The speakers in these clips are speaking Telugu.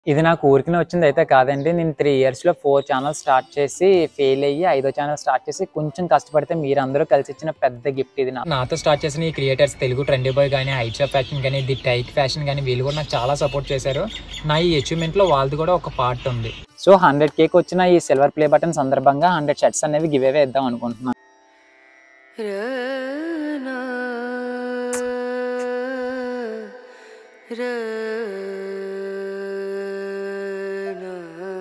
ఇది నాకు ఊరికినే వచ్చింది అయితే కాదండి నేను త్రీ ఇయర్స్లో ఫోర్ ఛానల్స్ స్టార్ట్ చేసి ఫెయిల్ అయ్యి ఐదో ఛానల్ స్టార్ట్ చేసి కొంచెం కష్టపడితే మీరందరూ కలిసి ఇచ్చిన పెద్ద గిఫ్ట్ ఇది నాకు నాతో స్టార్ట్ చేసిన ఈ క్రియేటర్స్ తెలుగు ట్రెండీ బాయ్ కానీ ఐచా ఫ్యాషన్ కానీ ది టైక్ ఫ్యాషన్ కానీ వీళ్ళు కూడా నాకు చాలా సపోర్ట్ చేశారు నా ఈ అచీవ్మెంట్లో వాళ్ళది కూడా ఒక పార్ట్ ఉంది సో హండ్రెడ్ కేక్ వచ్చిన ఈ సిల్వర్ ప్లే బటన్ సందర్భంగా హండ్రెడ్ షర్ట్స్ అనేవి గివ్ అవే ఇద్దాం అనుకుంటున్నాను రనా రనా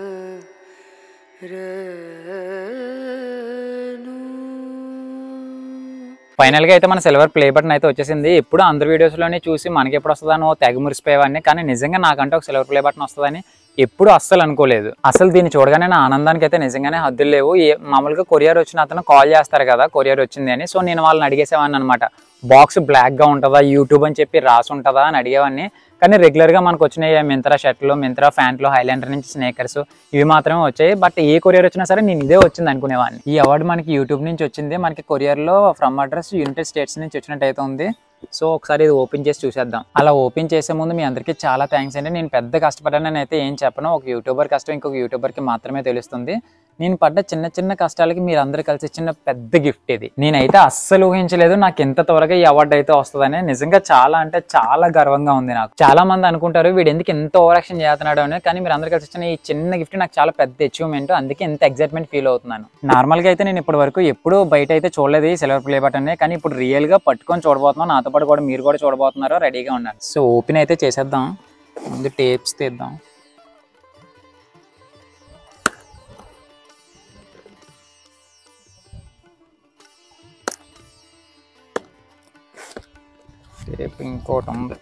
రను ఫైనల్ గా అయితే మన సిల్వర్ ప్లే బటన్ అయితే వచ్చేసింది ఎప్పుడు అందరు వీడియోస్ లోనే చూసి మనకి ఎప్పుడు వస్తుందని తెగ మురిసిపోయేవాడిని కానీ నిజంగా నాకంటే ఒక సిల్వర్ ప్లే బటన్ వస్తుందని ఎప్పుడు అస్సలు అనుకోలేదు అసలు దీన్ని చూడగానే నా ఆనందానికి అయితే నిజంగానే హద్దులు లేవు ఏ మామూలుగా కొరియర్ వచ్చిన అతను కాల్ చేస్తారు కదా కొరియర్ వచ్చింది అని సో నేను వాళ్ళని అడిగేసేవాడిని అనమాట బాక్స్ బ్లాక్ గా ఉంటుందా యూట్యూబ్ అని చెప్పి రాసి ఉంటుందా అని అడిగేవాడిని కానీ రెగ్యులర్ గా మనకు వచ్చినాయి మింత్రా షర్ట్లు మింత్రా ప్యాంట్లు హైలాండర్ నుంచి స్నేకర్స్ ఇవి మాత్రమే వచ్చాయి బట్ ఏ కొరియర్ వచ్చినా సరే నేను ఇదే వచ్చింది అనుకునేవాడిని ఈ అవార్డు మనకి యూట్యూబ్ నుంచి వచ్చింది మనకి కొరియర్ లో ఫ్రమ్ అడ్రస్ యునైటెడ్ స్టేట్స్ నుంచి వచ్చినట్టు అయితే ఉంది సో ఒకసారి ఇది ఓపెన్ చేసి చూసేద్దాం అలా ఓపెన్ చేసే ముందు మీ అందరికీ చాలా థ్యాంక్స్ అండి నేను పెద్ద కష్టపడ్డానని అయితే ఏం చెప్పను ఒక యూట్యూబర్ కష్టం ఇంకొక యూట్యూబర్కి మాత్రమే తెలుస్తుంది నేను పడ్డ చిన్న చిన్న కష్టాలకి మీరు అందరు కలిసి ఇచ్చిన పెద్ద గిఫ్ట్ ఇది నేనైతే అస్సలు ఊహించలేదు నాకు ఎంత త్వరగా ఈ అవార్డు అయితే వస్తుందని నిజంగా చాలా అంటే చాలా గర్వంగా ఉంది నాకు చాలా మంది అనుకుంటారు వీడు ఎందుకు ఎంత ఓవర్ యాక్షన్ చేస్తున్నాడు అని కానీ మీరు అందరు కలిసి ఇచ్చిన ఈ చిన్న గిఫ్ట్ నాకు చాలా పెద్ద అచీవ్మెంట్ అందుకే ఎంత ఎగ్జైట్మెంట్ ఫీల్ అవుతున్నాను నార్మల్ గా అయితే నేను ఇప్పటి వరకు ఎప్పుడు బయట అయితే చూడలేదు ఈ సిల్వర్ ప్లే బటన్ కానీ ఇప్పుడు రియల్ గా పట్టుకొని చూడబోతున్నాం నాతో పాటు కూడా మీరు కూడా చూడబోతున్నారు రెడీగా ఉండండి సో ఓపెన్ అయితే చేసేద్దాం ముందు టేప్స్ తీద్దాం టేప్ ఇంకోటి ఉంది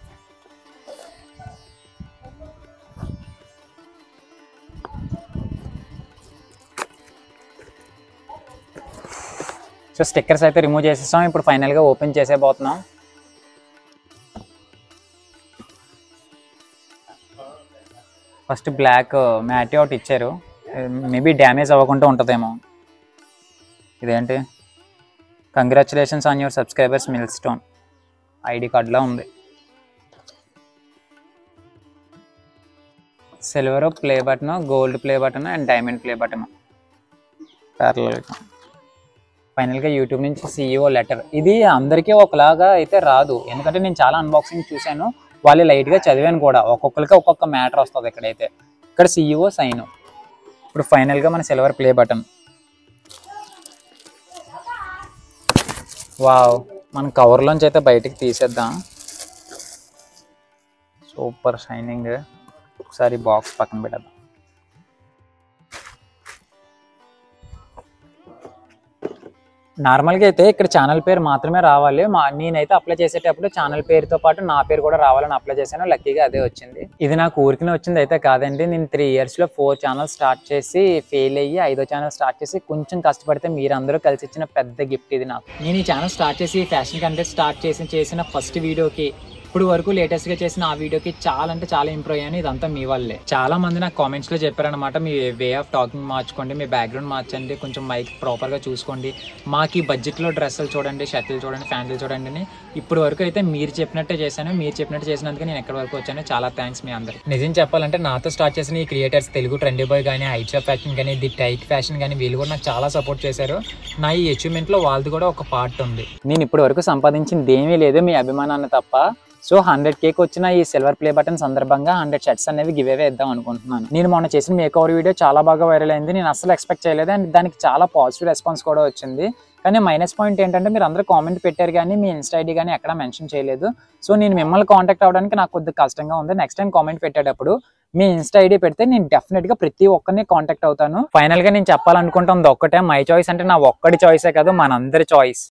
సో స్టిక్కర్స్ అయితే రిమూవ్ చేసేసాం ఇప్పుడు ఫైనల్గా ఓపెన్ చేసేపోతున్నాం ఫస్ట్ బ్లాక్ మ్యాట్ ఒకటి ఇచ్చారు మేబీ డ్యామేజ్ అవ్వకుండా ఉంటుందేమో ఇదేంటి congratulations on your subscribers milestone ID కార్డులా ఉంది silver play button gold play button and diamond play button ప్యారలల్గా ఫైనల్గా యూట్యూబ్ నుంచి సిఇఓ లెటర్ ఇది అందరికీ ఒకలాగా అయితే రాదు ఎందుకంటే నేను చాలా అన్బాక్సింగ్ చూశాను వాళ్ళు లైట్గా చదివాను కూడా ఒక్కొక్కరికి ఒక్కొక్క మ్యాటర్ వస్తుంది ఇక్కడైతే ఇక్కడ సిఇఓ సైన్ ఇప్పుడు ఫైనల్గా మన సిల్వర్ ప్లే బటన్ వావ్ మన కవర్లోంచి అయితే బయటికి తీసేద్దాం సూపర్ షైనింగ్ ఒకసారి బాక్స్ పక్కన పెట్టేద్దాం నార్మల్గా అయితే ఇక్కడ ఛానల్ పేరు మాత్రమే రావాలి మా నేనైతే అప్లై చేసేటప్పుడు ఛానల్ పేరుతో పాటు నా పేరు కూడా రావాలని అప్లై చేశాను లక్కీగా అదే వచ్చింది ఇది నాకు ఊరికినే వచ్చింది అయితే కాదండి నేను త్రీ ఇయర్స్లో ఫోర్ ఛానల్ స్టార్ట్ చేసి ఫెయిల్ అయ్యి ఐదో ఛానల్ స్టార్ట్ చేసి కొంచెం కష్టపడితే మీరందరూ కలిసి ఇచ్చిన పెద్ద గిఫ్ట్ ఇది నాకు నేను ఈ ఛానల్ స్టార్ట్ చేసి ఫ్యాషన్ కంటెంట్ స్టార్ట్ చేసి చేసిన ఫస్ట్ వీడియోకి ఇప్పుడు వరకు లేటెస్ట్ గా చేసిన ఆ వీడియోకి చాలా అంటే చాలా ఇంప్రూవ్ అయ్యాను ఇదంతా మీ వల్లే చాలా మంది నాకు కామెంట్స్ లో చెప్పారనమాట మీ వే ఆఫ్ టాకింగ్ మార్చుకోండి మీ బ్యాక్గ్రౌండ్ మార్చండి కొంచెం మైక్ ప్రాపర్ గా చూసుకోండి మాకు ఈ బడ్జెట్ లో డ్రెస్సులు చూడండి షర్ట్లు చూడండి ఫ్యాంట్లు చూడండి అని ఇప్పుడు వరకు అయితే మీరు చెప్పినట్టే చేశాను మీరు చెప్పినట్టు చేసినందుకు నేను ఎక్కడి వరకు వచ్చాను చాలా థ్యాంక్స్ మీ అందరికి నిజం చెప్పాలంటే నాతో స్టార్ట్ చేసిన ఈ క్రియేటర్స్ తెలుగు ట్రెండీ బాయ్ కానీ ఐచా ఫ్యాషన్ కానీ ది టైక్ ఫ్యాషన్ కానీ వీళ్ళు కూడా నాకు చాలా సపోర్ట్ చేశారు నా ఈ అచీవ్మెంట్ లో వాళ్ళది కూడా ఒక పార్ట్ ఉంది నేను ఇప్పటి వరకు సంపాదించింది ఏమీ లేదు మీ అభిమానాన్ని తప్ప సో హండ్రెడ్ కేక్ వచ్చిన ఈ సిల్వర్ ప్లే బటన్ సందర్భంగా హండ్రెడ్ షర్ట్స్ అనేవి గివ్ అవే ఇద్దాం అనుకుంటున్నాను నేను మొన్న చేసిన మేక్ ఓవర్ వీడియో చాలా బాగా వైరల్ అయింది నేను అసలు ఎక్స్పెక్ట్ చేయలేదు అండ్ దానికి చాలా పాజిటివ్ రెస్పాన్స్ కూడా వచ్చింది కానీ మైనస్ పాయింట్ ఏంటంటే మీరు అందరూ కామెంట్ పెట్టారు కానీ మీ ఇన్స్టా ఐడి కానీ ఎక్కడ మెన్షన్ చేయలేదు సో నేను మిమ్మల్ని కాంటాక్ట్ అవ్వడానికి నాకు కొద్దిగా కష్టంగా ఉంది నెక్స్ట్ టైం కామెంట్ పెట్టేటప్పుడు మీ ఇన్స్టా ఐడి పెడితే నేను డెఫినెట్ గా ప్రతి ఒక్కరిని కాంటాక్ట్ అవుతాను ఫైనల్ గా నేను చెప్పాలనుకుంటుంది ఒక్కటే మై చాయిస్ అంటే నా ఒక్కడి చాయిసే కాదు మనందరి చాయిస్